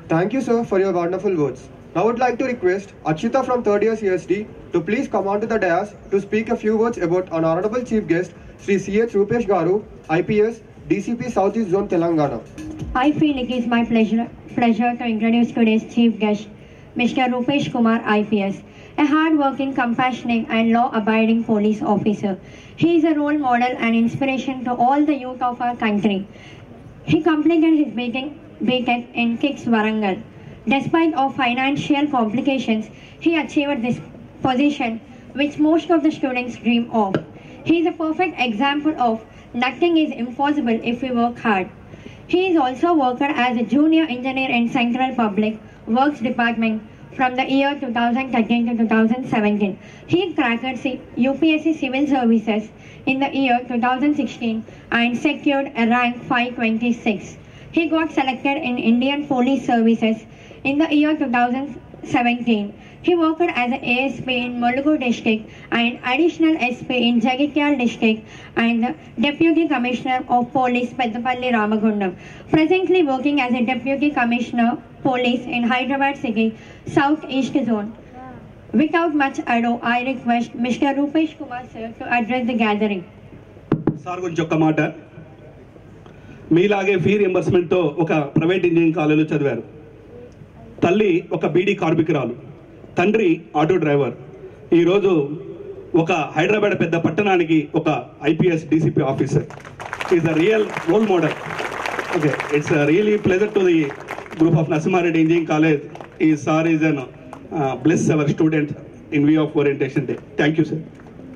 Thank you, sir, for your wonderful words. Now I would like to request Achita from third year CSD to please come onto the dais to speak a few words about our honorable chief guest, Sri C.H. Rupesh Garu, IPS, DCP Southeast Zone, Telangana. I feel it is my pleasure, pleasure to introduce today's chief guest, Mr. Rupesh Kumar IPS, a hard-working, compassionate and law-abiding police officer. He is a role model and inspiration to all the youth of our country. He completed his BTech, BTech in KICS Warangal. Despite of financial complications, he achieved this position which most of the students dream of. He is a perfect example of nothing is impossible if we work hard. He is also worked as a junior engineer in Central Public Works Department from the year 2013 to 2017. He cracked C- UPSC Civil Services in the year 2016 and secured a rank 526. He got selected in Indian Police Services in the year 2017. He worked as an ASP in Mulugu district and additional SP in Jagatyal district and the Deputy Commissioner of Police Peddapalli Ramagundam. Presently working as a Deputy Commissioner Police in Hyderabad City, South East Zone. Without much ado, I request Mr. Rupesh Kumar sir to address the gathering. Sir గురించి ఒక్క మాట మీలాగే fee రియంబర్స్మెంట్తో ఒక private engineering కాలేజీలో చదివారు తల్లి ఒక బీడీ కార్మికురాలు తండ్రి ఆటో డ్రైవర్ ఈరోజు ఒక హైదరాబాద్ పెద్ద పట్టణానికి ఒక IPS DCP officer is a real role model okay it's really pleasure to the group of Narasimha Reddy engineering college ఈ sir is an bless our student in view of orientation day thank you sir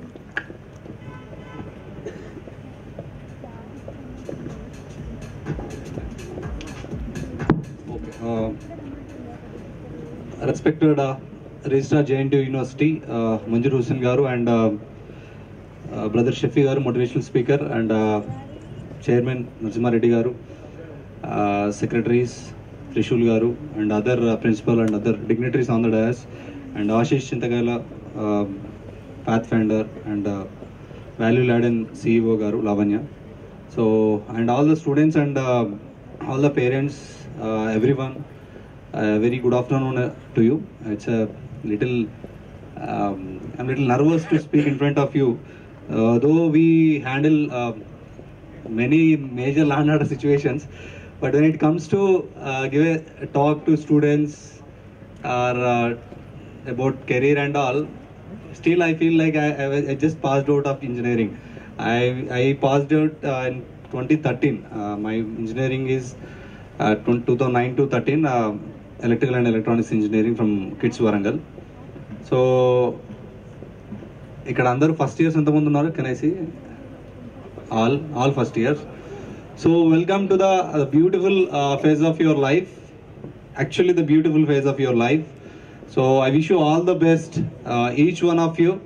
Uh, respected uh, Registrar JNTU University, uh, Manjur Hussain Garu and uh, uh, Brother Shafi Garu, motivational speaker, and uh, Chairman Narsimha Reddy Garu, uh, secretaries Trishul Garu, and other uh, principal and other dignitaries on the dais, and Ashish Chintagala, uh, Pathfinder, and uh, Value Laden CEO Garu, Lavanya. So, and all the students and uh, all the parents, uh, everyone, uh, very good afternoon uh, to you. It's a little, um, I'm little nervous to speak in front of you. Uh, though we handle uh, many major law and order situations, but when it comes to uh, give a, a talk to students or uh, about career and all, still I feel like I, I, was- I just passed out of engineering. I, I passed out uh, in 2013. Uh, my engineering is uh, 20- 2009 to 13, uh, electrical and electronics engineering from Kids Warangal. So ఇక్కడ అందరూ first years ఎంతమంది ఉన్నారు can I see all all first years so welcome to the beautiful phase of your life actually the beautiful phase of your life so I wish you all the best each one of you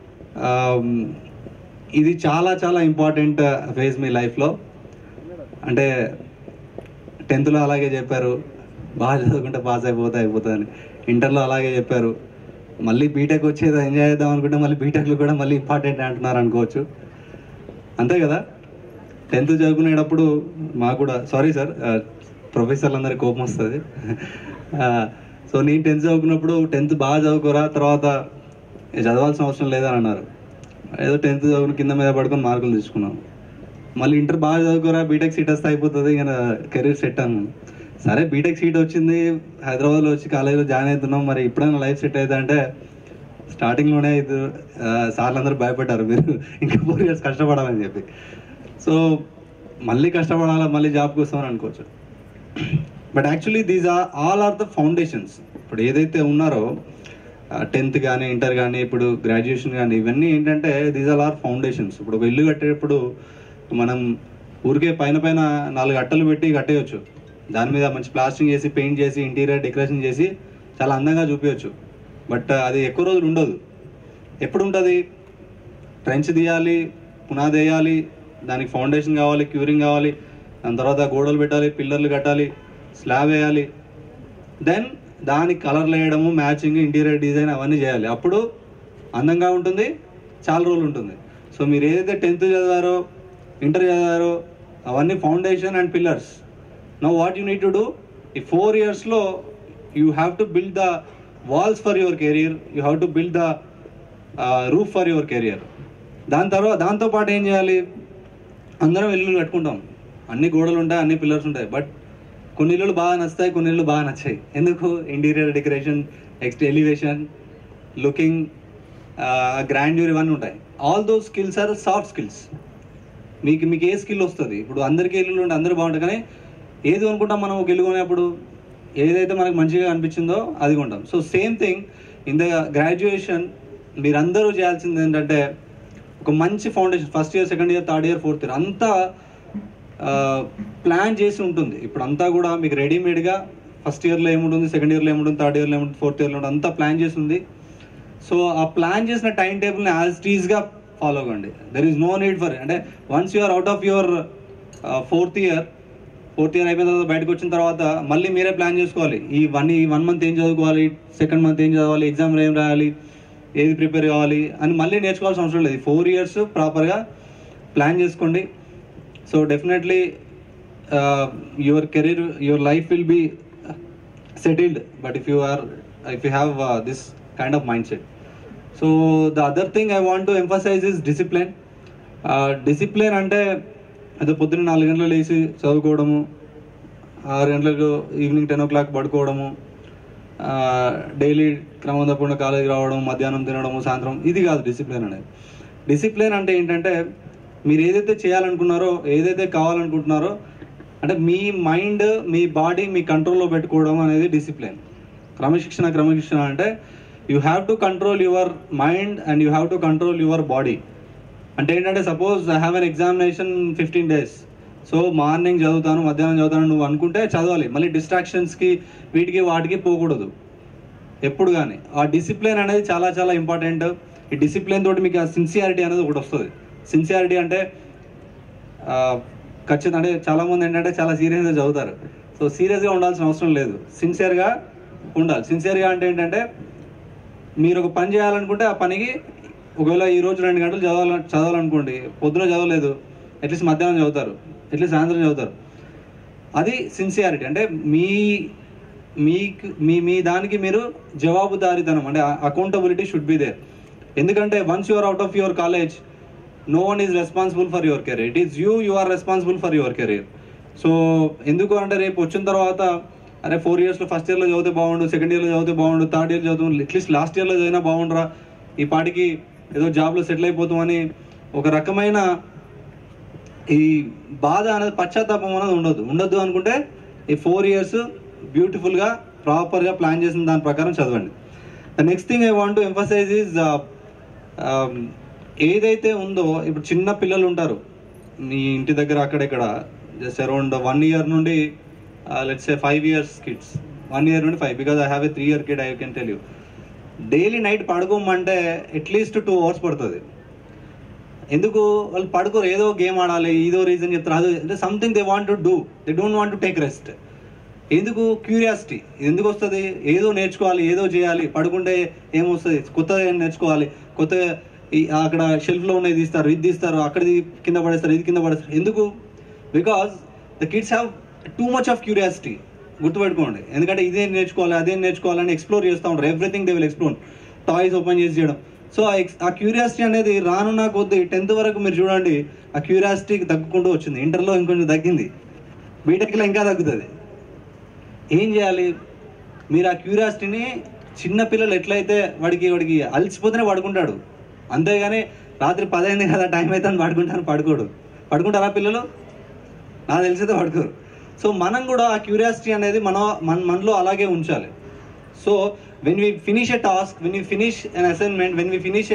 ఇది చాలా చాలా important phase మీ లైఫ్లో అంటే టెన్త్లో అలాగే చెప్పారు బాగా చదువుకుంటే పాస్ అయిపోతే అయిపోతుందని ఇంటర్లో అలాగే చెప్పారు మళ్ళీ బీటెక్ వచ్చేది ఎంజాయ్ చేద్దాం అనుకుంటే మళ్ళీ బీటెక్లో కూడా మళ్ళీ ఇంపార్టెంట్ అంటున్నారు అనుకోవచ్చు అంతే కదా టెన్త్ చదువుకునేటప్పుడు మాకు కూడా సారీ సార్ ప్రొఫెసర్లు అందరికి కోపం వస్తుంది సో నేను టెన్త్ చదువుకున్నప్పుడు టెన్త్ బాగా చదువుకోరా తర్వాత "ఏ, చదవాల్సిన అవసరం లేదని అన్నారు ఏదో టెన్త్ చదువుకుని కింద మీద పడుకొని మార్కులు తీసుకున్నాం మళ్ళీ ఇంటర్ బాగా చదువుకోరా బీటెక్ సీట్ వస్తే అయిపోతుంది ఇక కెరీర్ సెట్ అన్నాను సరే బీటెక్ సీట్ వచ్చింది హైదరాబాద్లో వచ్చి కాలేజీలో జాయిన్ అవుతున్నాం మరి ఇప్పుడైనా లైఫ్ సెట్ అయితే అంటే స్టార్టింగ్లోనే ఇది ఆ, సార్లు అందరూ భయపడ్డారు మీరు ఇంకా ఫోర్ ఇయర్స్ కష్టపడాలని చెప్పి సో మళ్ళీ కష్టపడాలా మళ్ళీ జాబ్ కోసం అని అనుకోవచ్చు but actually these are all are the foundations ఇప్పుడు ఏదైతే ఉన్నారో టెన్త్ కానీ ఇంటర్ కానీ ఇప్పుడు గ్రాడ్యుయేషన్ కానీ ఇవన్నీ ఏంటంటే దీస్ ఆర్ ఆర్ ఫౌండేషన్స్ ఇప్పుడు ఒక ఇల్లు కట్టేటప్పుడు మనం ఊరికే పైన పైన నాలుగు అట్టలు పెట్టి కట్టేయచ్చు దాని మీద మంచి ప్లాస్టింగ్ చేసి పెయింట్ చేసి ఇంటీరియర్ డెకరేషన్ చేసి చాలా అందంగా చూపించవచ్చు బట్ అది ఎక్కువ రోజులు ఉండదు ఎప్పుడు ఉంటుంది ట్రెంచ్ తీయాలి పునాది వేయాలి దానికి ఫౌండేషన్ కావాలి క్యూరింగ్ కావాలి దాని తర్వాత గోడలు పెట్టాలి పిల్లర్లు కట్టాలి స్లాబ్ వేయాలి దెన్ దానికి కలర్లు వేయడము మ్యాచింగ్ ఇంటీరియర్ డిజైన్ అవన్నీ చేయాలి అప్పుడు అందంగా ఉంటుంది చాలా రోజులు ఉంటుంది సో మీరు ఏదైతే టెన్త్ చదివారో ఇంటర్ చదివారో అవన్నీ foundation and pillars know what you need to do ఈ ఫోర్ ఇయర్స్లో you have to build the walls for your career you have to build the roof for your career దాని తర్వాత దాంతో పాటు ఏం చేయాలి అందరం ఇల్లు కట్టుకుంటాం అన్ని గోడలు ఉంటాయి అన్ని పిల్లర్స్ ఉంటాయి బట్ కొన్ని ఇల్లులు బాగా నచ్చుతాయి కొన్ని ఇల్లు బాగా నచ్చాయి ఎందుకు interior decoration next elevation looking grandeur ఇవన్నీ ఉంటాయి all those skills are soft skills మీకు మీకు ఏ స్కిల్ వస్తుంది ఇప్పుడు అందరికీ ఇల్లు ఉంటే అందరూ బాగుంటాయి కానీ ఏది అనుకుంటాం మనం ఒక ఇల్లు కొనేప్పుడు ఏదైతే మనకు మంచిగా అనిపించిందో అది కొంటాం so same thing in the graduation మీరందరూ చేయాల్సింది ఏంటంటే ఒక మంచి foundation first year second year third year fourth year అంతా ప్లాన్ చేసి ఉంటుంది ఇప్పుడు అంతా కూడా మీకు రెడీమేడ్గా ఫస్ట్ ఇయర్లో ఏముంటుంది సెకండ్ ఇయర్లో ఏముంటుంది థర్డ్ ఇయర్లో ఏముంటుంది ఫోర్త్ ఇయర్లో ఉంటుంది అంతా ప్లాన్ చేసి ఉంది సో ఆ ప్లాన్ చేసిన టైం టేబుల్ని యాజ్ టీజ్గా ఫాలో అవ్వండి there is no need for అంటే once you are out of your fourth year fourth year అయిపోయిన తర్వాత బయటకు వచ్చిన తర్వాత మళ్ళీ మీరే ప్లాన్ చేసుకోవాలి ఈ వన్ ఈ వన్ మంత్ ఏం చదువుకోవాలి సెకండ్ మంత్ ఏం చదవాలి ఎగ్జామ్లో ఏం రాయాలి ఏది ప్రిపేర్ కావాలి అని మళ్ళీ నేర్చుకోవాల్సిన అవసరం లేదు ఫోర్ ఇయర్స్ ప్రాపర్గా ప్లాన్ చేసుకోండి so definitely your career your life will be settled but if you are if you have this kind of mindset so the other thing I want to emphasise is discipline discipline అంటే అదే పొద్దున్న నాలుగు గంటలు లేచి చదువుకోవడము ఆరు గంటలకు evening ten o'clock పడుకోవడము డైలీ క్రమం తప్పకుండా కాలేజీకి రావడం మధ్యాహ్నం తినడము సాయంత్రం ఇది కాదు డిసిప్లిన్ అనేది డిసిప్లిన్ అంటే ఏంటంటే మీరు ఏదైతే చేయాలనుకున్నారో ఏదైతే కావాలనుకుంటున్నారో అంటే మీ మైండ్ మీ బాడీ మీ కంట్రోల్లో పెట్టుకోవడం అనేది డిసిప్లిన్ క్రమశిక్షణ క్రమశిక్షణ అంటే you have to control your mind and you have to control your body అంటే ఏంటంటే suppose I have an examination fifteen days so morning చదువుతాను మధ్యాహ్నం చదువుతాను నువ్వు అనుకుంటే చదవాలి మళ్ళీ డిస్ట్రాక్షన్స్కి వీటికి వాటికి పోకూడదు ఎప్పుడు కానీ ఆ డిసిప్లిన్ అనేది చాలా చాలా ఇంపార్టెంట్ ఈ డిసిప్లిన్ తోటి మీకు ఆ సిన్సియారిటీ అనేది ఒకటి వస్తుంది సిన్సియారిటీ అంటే ఆ, ఖచ్చితంగా అంటే చాలా మంది ఏంటంటే చాలా సీరియస్గా చదువుతారు సో సీరియస్గా ఉండాల్సిన అవసరం లేదు సిన్సియర్గా ఉండాలి సిన్సియర్గా అంటే ఏంటంటే మీరు ఒక పని చేయాలనుకుంటే ఆ పనికి ఒకవేళ ఈ రోజు రెండు గంటలు చదవాల చదవాలనుకోండి పొద్దున చదవలేదు అట్లీస్ట్ మధ్యాహ్నం చదువుతారు అట్లీస్ట్ సాయంత్రం చదువుతారు అది సిన్సియారిటీ అంటే మీ మీకు మీ మీ దానికి మీరు జవాబుదారీతనం అంటే అకౌంటబిలిటీ షుడ్ బి దేర్ ఎందుకంటే once you're out of your college no one is responsible for your career it is you you are responsible for your career so ఎందుకు అంటే రేపు వచ్చిన తర్వాత అరే ఫోర్ ఇయర్స్లో ఫస్ట్ ఇయర్లో చదివితే బాగుండు సెకండ్ ఇయర్లో చదివితే బాగుండు థర్డ్ ఇయర్ చదువు అట్లీస్ట్ లాస్ట్ ఇయర్లో చదివినా బాగుండురా ఈ పాటికి ఏదో జాబ్లో సెటిల్ అయిపోతామని ఒక రకమైన ఈ బాధ అనేది పశ్చాత్తాపం అనేది ఉండదు ఉండొద్దు అనుకుంటే ఈ ఫోర్ ఇయర్స్ బ్యూటిఫుల్గా ప్రాపర్గా ప్లాన్ చేసిన దాని ప్రకారం చదవండి the next thing I want to emphasize is ఏదైతే ఉందో ఇప్పుడు చిన్న పిల్లలు ఉంటారు మీ ఇంటి దగ్గర అక్కడెక్కడ జస్ట్ అరౌండ్ వన్ ఇయర్ నుండి let's a five years kids one year నుండి five because I have a three year kid I can tell you daily night పడుకోమంటే అట్లీస్ట్ టూ అవర్స్ పడుతుంది ఎందుకు వాళ్ళు పడుకోరు ఏదో గేమ్ ఆడాలి ఏదో రీజన్ చెప్తారు అది అంటే something they want to do they don't want to take rest ఎందుకు క్యూరియాసిటీ ఎందుకు వస్తుంది ఏదో నేర్చుకోవాలి ఏదో చేయాలి పడుకుంటే ఏమొస్తుంది కొత్తగా ఏం నేర్చుకోవాలి కొత్త అక్కడ షెల్ఫ్లో ఉన్నది తీస్తారు ఇది తీస్తారు అక్కడిది కింద పడేస్తారు ఇది కింద పడేస్తారు ఎందుకు because the kids have too much of curiosity గుర్తుపెట్టుకోండి ఎందుకంటే ఇదేం నేర్చుకోవాలి అదేం నేర్చుకోవాలని ఎక్స్ప్లోర్ చేస్తూ ఉంటారు everything they will explore toys open చేసి చేయడం సో ఆ ex- ఆ క్యూరియాసిటీ అనేది రానున్న కొద్ది టెన్త్ వరకు మీరు చూడండి ఆ క్యూరియాసిటీకి తగ్గుకుంటూ వచ్చింది ఇంటర్లో ఇంకొంచెం తగ్గింది బీటెక్లో ఇంకా తగ్గుతుంది ఏం చేయాలి మీరు ఆ క్యూరియాసిటీని చిన్న పిల్లలు ఎట్లయితే వాడికి వాడికి అలసిపోతేనే పడుకుంటాడు అంతేగాని రాత్రి పదైంది కదా టైం అయితే అని పడుకుంటాను పడుకోడు పడుకుంటారా పిల్లలు నాకు తెలిసితే పడుకోరు సో మనం కూడా ఆ క్యూరియాసిటీ అనేది మన మన మనలో అలాగే ఉంచాలి so when we finish a task when we finish an assignment when we finish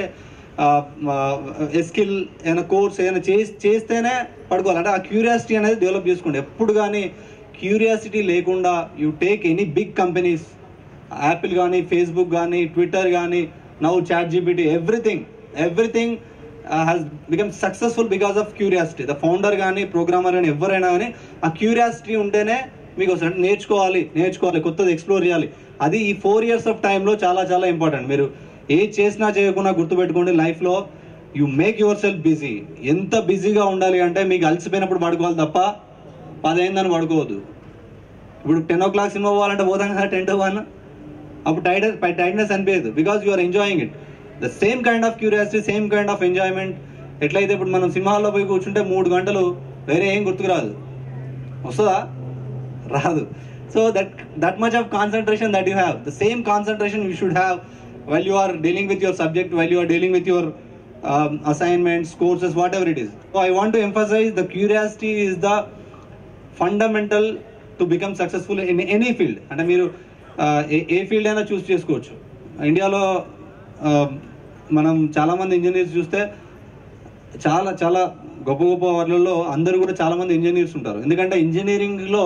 a skill ఏదైనా కోర్స్ ఏదైనా చేసి చేస్తేనే పడుకోవాలి అంటే ఆ క్యూరియాసిటీ అనేది డెవలప్ చేసుకోండి ఎప్పుడు కానీ క్యూరియాసిటీ లేకుండా you take any big companies Apple కానీ ఫేస్బుక్ కానీ ట్విట్టర్ కానీ now chat GPT everything everything has become successful because of curiosity the founder కానీ ప్రోగ్రామర్ కానీ ఎవరైనా కానీ ఆ క్యూరియాసిటీ ఉంటేనే మీకు వస్తుంది నేర్చుకోవాలి నేర్చుకోవాలి కొత్తది ఎక్స్ప్లోర్ చేయాలి అది ఈ ఫోర్ ఇయర్స్ ఆఫ్ టైంలో చాలా చాలా ఇంపార్టెంట్ మీరు ఏ చేసినా చేయకుండా గుర్తుపెట్టుకోండి లైఫ్లో you make yourself busy ఎంత బిజీగా ఉండాలి అంటే మీకు అలసిపోయినప్పుడు పడుకోవాలి తప్ప పదైందని పడుకోవద్దు ఇప్పుడు టెన్ ఓ క్లాక్ సినిమా పోవాలంటే పోతాం కదా టెన్ టు వన్ అప్పుడు టైడెస్ టైట్నెస్ అనిపించదు because you are enjoying it the same kind of curiosity same kind of enjoyment ఎట్లయితే ఇప్పుడు మనం సినిమాల్లో పోయి కూర్చుంటే మూడు గంటలు వేరే ఏం గుర్తుకు రాదు వస్తుందా రాదు so that that much of concentration that you have the same concentration you should have while you are dealing with your subject while you are dealing with your assignments courses whatever it is so I want to emphasize the curiosity is the fundamental to become successful in any field అంటే మీరు ఆ, ఏ- ఏ field అయినా చూస్ చేసుకోవచ్చు ఇండియాలో ఆ, మనం చాలామంది engineers చూస్తే చాలా చాలా గొప్ప గొప్ప వాళ్ళలో అందరూ కూడా చాలా మంది ఇంజనీర్స్ ఉంటారు ఎందుకంటే ఇంజనీరింగ్లో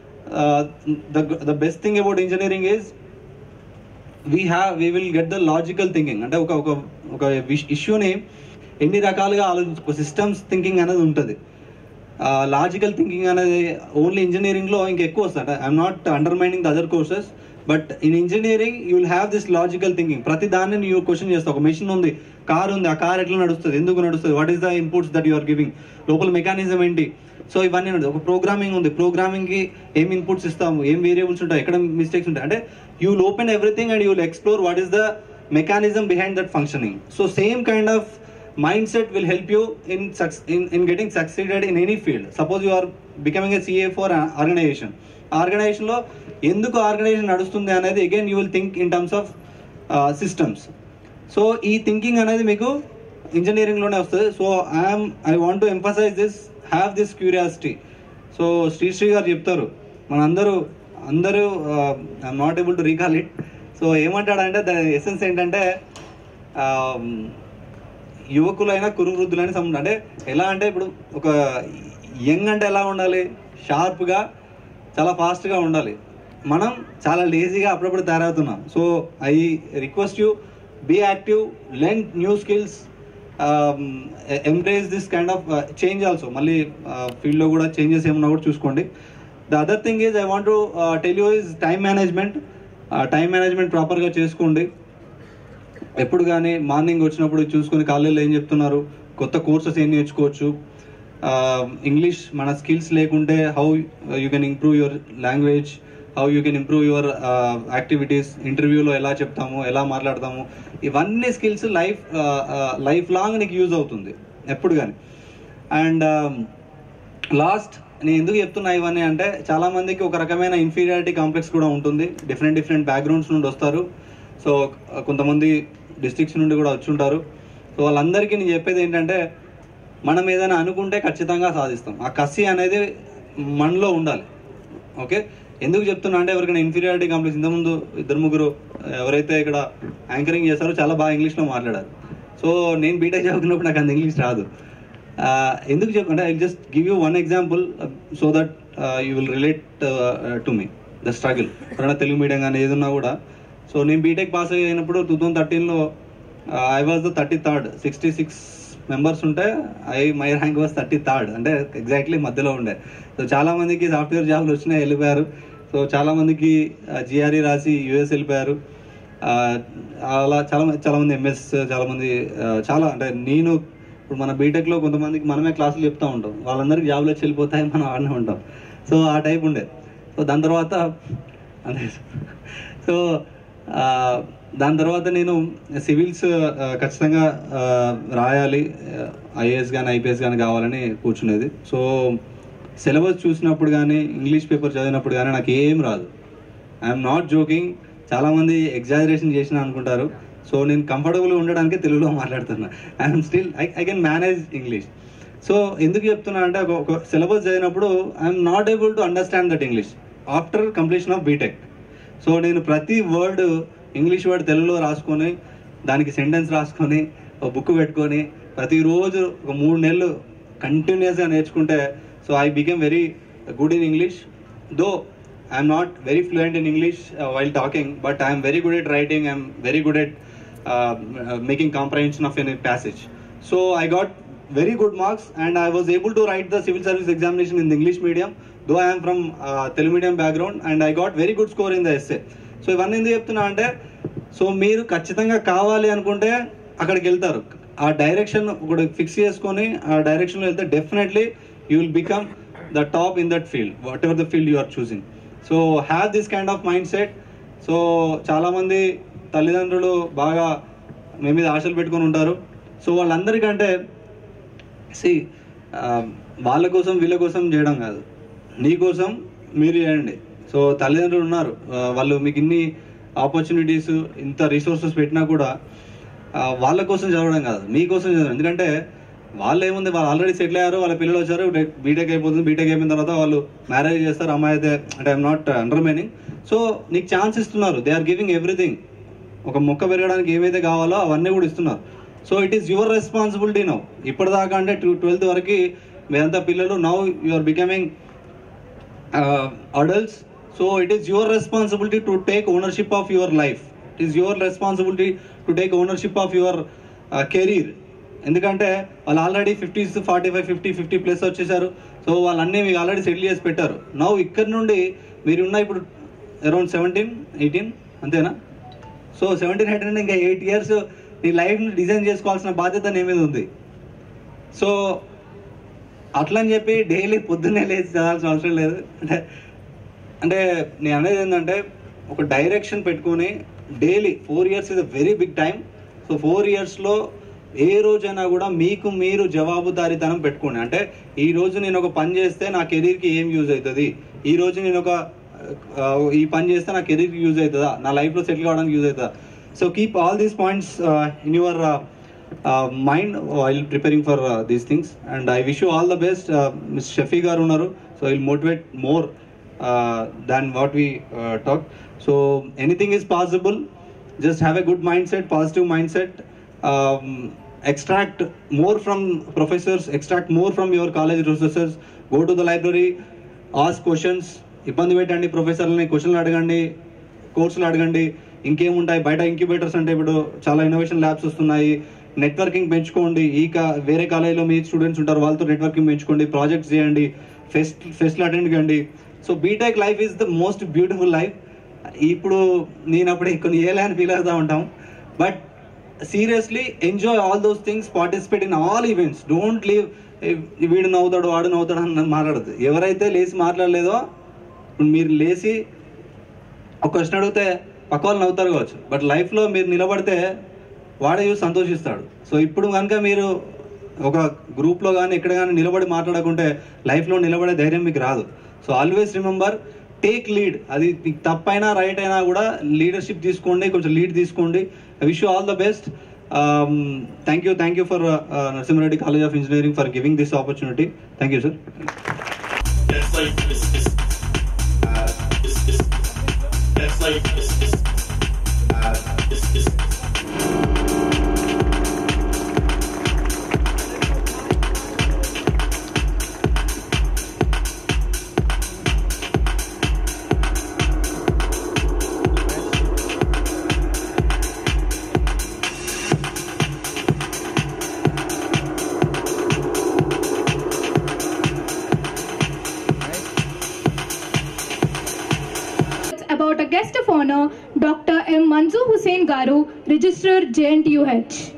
the the best thing about engineering is we have we will get the logical thinking అంటే ఒక ఒక ఒక ఇష్యూని ఎన్ని రకాలుగా ఆలోచించు సిస్టమ్స్ థింకింగ్ అనేది ఉంటుంది లాజికల్ థింకింగ్ అనేది ఓన్లీ ఇంజనీరింగ్లో ఇంకా ఎక్కువ వస్తుంది I'm not undermining the other courses but in engineering you will have this logical thinking ప్రతి దాన్ని నువ్వు క్వశ్చన్ చేస్తావు ఒక మెషిన్ ఉంది కార్ ఉంది ఆ కార్ ఎట్లా నడుస్తుంది ఎందుకు నడుస్తుంది what is the inputs that you are giving లోపల మెకానిజం ఏంటి సో ఇవన్నీ ఉంటుంది ఒక ప్రోగ్రామింగ్ ఉంది ప్రోగ్రామింగ్ కి ఏం ఇన్పుట్స్ ఇస్తాము ఏం వేరియబుల్స్ ఉంటాయి ఎక్కడ మిస్టేక్స్ ఉంటాయి అంటే you will open everything and you will explore what is the mechanism behind that functioning so same kind of mindset will help you in in in getting succeeded in any field suppose you are becoming a CA for organization ఆర్గనైజేషన్లో ఎందుకు organization నడుస్తుంది అనేది again you will think in terms of systems so ఈ thinking అనేది మీకు ఇంజనీరింగ్లోనే వస్తుంది so I'm I want to emphasize this have this curiosity so Sri Sri గారు చెప్తారు మనందరూ అందరూ I'm not able to recall it so ఏమంటాడంటే దాని ఎసెన్స్ ఏంటంటే ఆ, యువకులైన కురువృద్ధులైన సమ అంటే ఎలా అంటే ఇప్పుడు ఒక యంగ్ అంటే ఎలా ఉండాలి షార్ప్గా చాలా ఫాస్ట్గా ఉండాలి మనం చాలా లేజీగా అప్పుడప్పుడు తయారవుతున్నాం so I request you be active learn new skills embrace this kind of change also మళ్ళీ ఫీల్డ్లో కూడా చేంజెస్ ఏమన్నా కూడా చూసుకోండి the other thing is I want to tell you is time management time management ప్రాపర్గా చేసుకోండి ఎప్పుడు కానీ మార్నింగ్ వచ్చినప్పుడు చూసుకొని కాలేజీలో ఏం చెప్తున్నారు కొత్త కోర్సెస్ ఏం నేర్చుకోవచ్చు ఇంగ్లీష్ మన స్కిల్స్ లేకుంటే how you can improve your language how you can improve your activities ఇంటర్వ్యూలో ఎలా చెప్తాము ఎలా మాట్లాడతాము ఇవన్నీ స్కిల్స్ లైఫ్ లైఫ్ లాంగ్ నీకు యూజ్ అవుతుంది ఎప్పుడు కానీ అండ్ లాస్ట్ నేను ఎందుకు చెప్తున్నా ఇవన్నీ అంటే చాలా మందికి ఒక రకమైన ఇన్ఫీరియారిటీ కాంప్లెక్స్ కూడా ఉంటుంది డిఫరెంట్ డిఫరెంట్ బ్యాక్గ్రౌండ్స్ నుండి వస్తారు సో కొంతమంది డిస్ట్రిక్ట్స్ నుండి కూడా వచ్చి ఉంటారు సో వాళ్ళందరికీ నేను చెప్పేది ఏంటంటే మనం ఏదైనా అనుకుంటే ఖచ్చితంగా సాధిస్తాం ఆ కసి అనేది మనలో ఉండాలి ఓకే ఎందుకు చెప్తున్నా అంటే ఎవరికైనా ఇన్ఫీరియారిటీ కాంప్లెక్స్ ఇంతకుముందు ఇద్దరు ముగ్గురు ఎవరైతే ఇక్కడ యాంకరింగ్ చేస్తారో చాలా బాగా ఇంగ్లీష్లో మాట్లాడారు సో నేను బీటెక్ చదువుతున్నప్పుడు నాకు అంత ఇంగ్లీష్ రాదు ఆ, ఎందుకు చెప్ అంటే I just give you one example so that you will relate to me the struggle ఎప్పుడైనా తెలుగు మీడియం కానీ ఏదన్నా కూడా సో నేను బీటెక్ పాస్ అయినప్పుడు టూ థౌసండ్ థర్టీన్లో I was the thirty third sixty six members ఉంటే I my rank was thirty third అంటే exactly మధ్యలో ఉండే సో చాలా మందికి సాఫ్ట్వేర్ జాబ్లు వచ్చినాయి వెళ్ళిపోయారు సో చాలా మందికి జిఆర్ఈ రాసి యూఎస్ వెళ్ళిపోయారు ఆ, అలా చాలా మంది చాలా మంది ఎంఎస్ చాలా మంది ఆ, చాలా అంటే నేను ఇప్పుడు మన బీటెక్ లో కొంతమందికి మనమే క్లాసులు చెప్తా ఉంటాం వాళ్ళందరికీ జాబ్లు వచ్చి వెళ్ళిపోతాయి మనం ఆడనే ఉంటాం సో ఆ టైప్ ఉండే సో దాని తర్వాత అంతే సో ఆ, దాని తర్వాత నేను సివిల్స్ ఖచ్చితంగా ఆ, రాయాలి ఐఏఎస్ కానీ ఐపీఎస్ కానీ కావాలని కూర్చునేది సో సిలబస్ చూసినప్పుడు కానీ ఇంగ్లీష్ పేపర్ చదివినప్పుడు కానీ నాకు ఏం రాదు ఐఎమ్ నాట్ జోకింగ్ చాలా మంది ఎగ్జాజరేషన్ చేసిన అనుకుంటారు సో నేను కంఫర్టబుల్గా ఉండడానికి తెలుగులో మాట్లాడుతున్నా I'm still I I can manage English so ఎందుకు చెప్తున్నా అంటే ఒక- ఒక సిలబస్ చదివినప్పుడు I'm not able to understand that English after completion of BTech so నేను ప్రతి వర్డ్ ఇంగ్లీష్ వర్డ్ తెలుగులో రాసుకొని దానికి సెంటెన్స్ రాసుకొని ఒక బుక్ పెట్టుకొని ప్రతిరోజు ఒక మూడు నెలలు కంటిన్యూస్గా నేర్చుకుంటే so I became very good in English though I'm not very fluent in English while talking but I'm very good at writing I'm very good at making comprehension of an passage so I got very good marks and I was able to write the civil service examination in the English medium though I am from uh, Telugu medium background and I got very good score in the essay so ఇవన్నీ ఎందుకు చెప్తున్నా అంటే so మీరు ఖచ్చితంగా కావాలి అనుకుంటే అక్కడికి వెళ్తారు ఆ డైరెక్షన్ ఒకటి ఫిక్స్ చేసుకొని ఆ డైరెక్షన్లో వెళ్తే definitely you will become the top in that field whatever the field you are choosing so have this kind of mindset so చాలామంది తల్లిదండ్రులు బాగా మీ మీద ఆశలు పెట్టుకొని ఉంటారు సో వాళ్ళందరికంటే సి వాళ్ళ కోసం వీళ్ళ కోసం చేయడం కాదు నీ కోసం మీరు చేయండి సో తల్లిదండ్రులు ఉన్నారు ఆ, వాళ్ళు మీకు ఇన్ని ఆపర్చునిటీస్ ఇంత రిసోర్సెస్ పెట్టినా కూడా ఆ, వాళ్ళ కోసం చదవడం కాదు మీకోసం చదవడం ఎందుకంటే వాళ్ళు ఏముంది వాళ్ళు ఆల్రెడీ సెటిల్ అయ్యారు వాళ్ళ పిల్లలు వచ్చారు బీటెక్ అయిపోతుంది బీటెక్ అయిపోయిన తర్వాత వాళ్ళు మ్యారేజ్ చేస్తారు అమ్మాయి అయితే అంటే I'm not undermining so నీకు ఛాన్స్ ఇస్తున్నారు దే ఆర్ గివింగ్ ఎవ్రీథింగ్ ఒక మొక్క పెరగడానికి ఏమైతే కావాలో అవన్నీ కూడా ఇస్తున్నారు so it is your responsibility now ఇప్పటిదాకా అంటే ట్వెల్త్ వరకు మీరంతా పిల్లలు now you are becoming adults so it is your responsibility to take ownership of your life it is your responsibility to take ownership of your career ఎందుకంటే వాళ్ళు already fifty forty five fifty fifty plus వచ్చేసారు so వాళ్ళన్నీ మీకు already settle చేసి పెట్టారు నవ్వు ఇక్కడ నుండి మీరు ఉన్న ఇప్పుడు అరౌండ్ సెవెంటీన్ ఎయిటీన్ అంతేనా సో సెవెంటీన్ ఎయిటీన్ ఇంకా ఎయిట్ ఇయర్స్ నీ లైఫ్ని డిజైన్ చేసుకోవాల్సిన బాధ్యత నీ మీద ఉంది సో అట్లని చెప్పి డైలీ పొద్దున్నే లేచి చదవాల్సిన అవసరం లేదు అంటే అంటే నేను అనేది ఏంటంటే ఒక డైరెక్షన్ పెట్టుకొని daily four years is a very big time so four ఇయర్స్లో ఏ రోజైనా కూడా మీకు మీరు జవాబుదారీతనం పెట్టుకోండి అంటే ఈ రోజు నేను ఒక పని చేస్తే నా కెరీర్కి ఏం యూజ్ అవుతుంది ఈ రోజు నేను ఒక ఆ, ఈ పని చేస్తే నా కెరీర్కి యూజ్ అవుతుందా నా లైఫ్లో సెటిల్ కావడానికి యూజ్ అవుతుందా so keep all these points in your mind while preparing for these things and I wish you all the best miss Shafi గారు ఉన్నారు so will motivate more than what we talk so anything is possible just have a good mindset positive mindset extract more from professors extract more from your college resources go to the library ask questions ఇబ్బంది పెట్టండి ప్రొఫెసర్లని క్వశ్చన్లు అడగండి కోర్సులు అడగండి ఇంకేముంటాయి బయట incubators అంటే ఇప్పుడు చాలా ఇన్నోవేషన్ ల్యాబ్స్ వస్తున్నాయి నెట్వర్కింగ్ పెంచుకోండి ఈ కా వేరే కాలేజీలో మీ స్టూడెంట్స్ ఉంటారు వాళ్ళతో నెట్వర్కింగ్ పెంచుకోండి ప్రాజెక్ట్స్ చేయండి ఫెస్ట్ ఫెస్ట్లు అటెండ్ కండి so BTech life is the most beautiful life ఇప్పుడు నేను అప్పుడు కొన్ని ఏలే అని ఫీల్ అవుతూ ఉంటాం but seriously enjoy all those things participate in all events don't leave వీడు నవ్వుతాడు వాడు నవ్వుతాడు అని మాట్లాడదు ఎవరైతే లేచి మాట్లాడలేదో ఇప్పుడు మీరు లేచి ఒక క్వశ్చన్ అడిగితే పక్క వాళ్ళు నవ్వుతారు కావచ్చు బట్ లైఫ్లో మీరు నిలబడితే వాడే చూసి సంతోషిస్తాడు సో ఇప్పుడు కనుక మీరు ఒక గ్రూప్లో కానీ ఎక్కడ కానీ నిలబడి మాట్లాడకుంటే లైఫ్లో నిలబడే ధైర్యం మీకు రాదు so always remember take lead అది మీకు తప్పైనా రైట్ అయినా కూడా లీడర్షిప్ తీసుకోండి కొంచెం లీడ్ తీసుకోండి I wish you all the best thank you thank you for Narasimha Reddy college of engineering for giving this opportunity thank you sir That's like this, this, uh, this, this. That's like this, this, uh, this, this. about a guest of honor, Dr. M. Manzoor Hussain Garu, Registrar JNTUH.